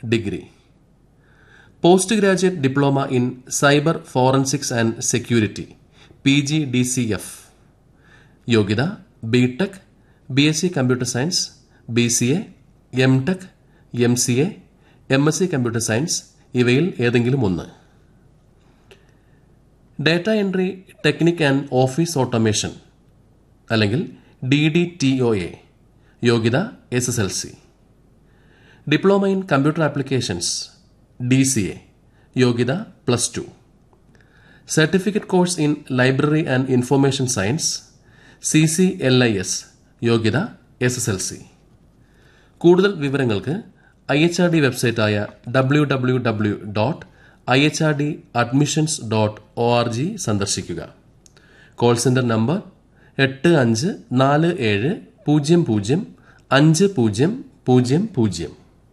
degree post graduate diploma in cyber forensics and security P G D C F യോഗ്യത B Tech B S C computer science B C A M Tech M C A M S C computer science ഇവയിൽ ഏതെങ്കിലും ഒന്ന് data entry technique and office automation അല്ലെങ്കിൽ D D T O A യോഗ്യത S S L C diploma in computer applications D C A യോഗ്യത plus two certificate course in library and information science C C L I S യോഗ്യത S S L C കൂടുതൽ വിവരങ്ങൾക്ക് I H R D വെബ്സൈറ്റായ W W W dot I H R D admissions dot O R G സന്ദർശിക്കുക call centre number എട്ട് അഞ്ച് നാല് ഏഴ് പൂജ്യം പൂജ്യം അഞ്ച് പൂജ്യം പൂജ്യം പൂജ്യം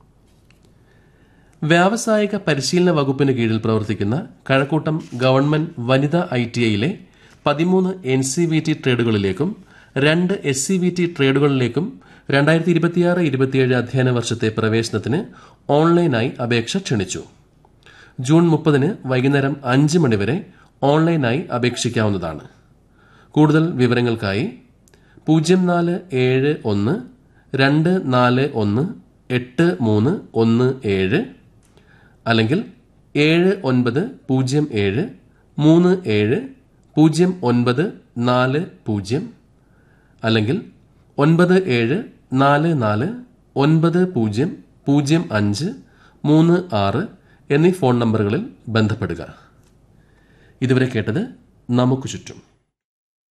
വ്യാവസായിക പരിശീലന വകുപ്പിന് കീഴിൽ പ്രവർത്തിക്കുന്ന കഴക്കൂട്ടം ഗവൺമെന്റ് വനിതാ ഐ ടി ഐയിലെ പതിമൂന്ന് എൻ സി വി ടി ട്രേഡുകളിലേക്കും രണ്ട് എസ് സി വി ടി ട്രേഡുകളിലേക്കും രണ്ടായിരത്തി ഇരുപത്തിയാറ് ഇരുപത്തിയേഴ് അധ്യയന വർഷത്തെ പ്രവേശനത്തിന് ഓൺലൈനായി അപേക്ഷ ക്ഷണിച്ചു ജൂൺ മുപ്പതിന് വൈകുന്നേരം അഞ്ച് മണിവരെ ഓൺലൈനായി അപേക്ഷിക്കാവുന്നതാണ് കൂടുതൽ വിവരങ്ങൾക്കായി പൂജ്യം നാല് ഏഴ് ഒന്ന് രണ്ട് നാല് ഒന്ന് എട്ട് മൂന്ന് ഒന്ന് ഏഴ് അല്ലെങ്കിൽ ഏഴ് ഒൻപത് പൂജ്യം ഏഴ് മൂന്ന് ഏഴ് പൂജ്യം ഒൻപത് നാല് പൂജ്യം അല്ലെങ്കിൽ ഒൻപത് ഏഴ് നാല് നാല് ഒൻപത് പൂജ്യം പൂജ്യം അഞ്ച് മൂന്ന് ആറ് എന്നീ ഫോൺ നമ്പറുകളിൽ ബന്ധപ്പെടുക ഇതുവരെ കേട്ടത് നമുക്ക് ചുറ്റും